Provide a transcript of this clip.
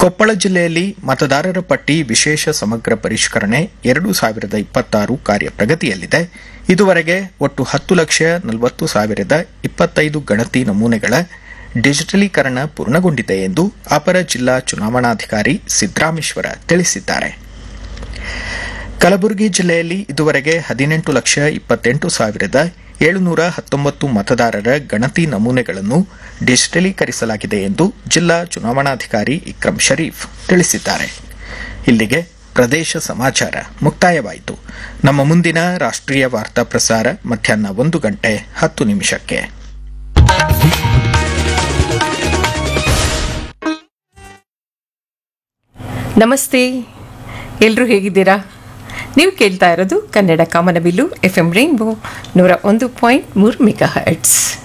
ಕೊಪ್ಪಳ ಜಿಲ್ಲೆಯಲ್ಲಿ ಮತದಾರರ ಪಟ್ಟಿ ವಿಶೇಷ ಸಮಗ್ರ ಪರಿಷ್ಕರಣೆ ಎರಡು ಸಾವಿರದ ಇಪ್ಪತ್ತಾರು ಕಾರ್ಯ ಪ್ರಗತಿಯಲ್ಲಿದೆ ಇದುವರೆಗೆ ಒಟ್ಟು ಹತ್ತು ಲಕ್ಷ ನಲವತ್ತು ಸಾವಿರದ ಇಪ್ಪತ್ತೈದು ಗಣತಿ ನಮೂನೆಗಳ ಡಿಜಿಟಲೀಕರಣ ಪೂರ್ಣಗೊಂಡಿದೆ ಎಂದು ಅಪರ ಜಿಲ್ಲಾ ಚುನಾವಣಾಧಿಕಾರಿ ಸಿದ್ದರಾಮೇಶ್ವರ ತಿಳಿಸಿದ್ದಾರೆ ಕಲಬುರಗಿ ಜಿಲ್ಲೆಯಲ್ಲಿ ಇದುವರೆಗೆ ಹದಿನೆಂಟು ಲಕ್ಷ ಇಪ್ಪತ್ತೆಂಟು ಸಾವಿರದ ಏಳುನೂರ ಹತ್ತೊಂಬತ್ತು ಮತದಾರರ ಗಣತಿ ನಮೂನೆಗಳನ್ನು ಡಿಜಿಟಲೀಕರಿಸಲಾಗಿದೆ ಎಂದು ಜಿಲ್ಲಾ ಚುನಾವಣಾಧಿಕಾರಿ ಇಕ್ರಂ ಶರೀಫ್ ತಿಳಿಸಿದ್ದಾರೆ ಇಲ್ಲಿಗೆ ಪ್ರದೇಶ ಸಮಾಚಾರ ಮುಕ್ತಾಯವಾಯಿತು ನಮ್ಮ ಮುಂದಿನ ರಾಷ್ಟ್ರೀಯ ವಾರ್ತಾ ಪ್ರಸಾರ ಮಧ್ಯಾಹ್ನ ಒಂದು ಗಂಟೆ ಹತ್ತು ನಿಮಿಷಕ್ಕೆ ನಮಸ್ತೆ ಎಲ್ಲರೂ ಹೇಗಿದ್ದೀರಾ ನೀವು ಕೇಳ್ತಾ ಇರೋದು ಕನ್ನಡ ಕಾಮನಬಿಲ್ಲು ಎಫ್ ಎಂ ರೈನ್ಬೋ ನೂರ ಒಂದು ಪಾಯಿಂಟ್ ಮೂರು ಮೆಗಾ ಹರ್ಟ್ಸ್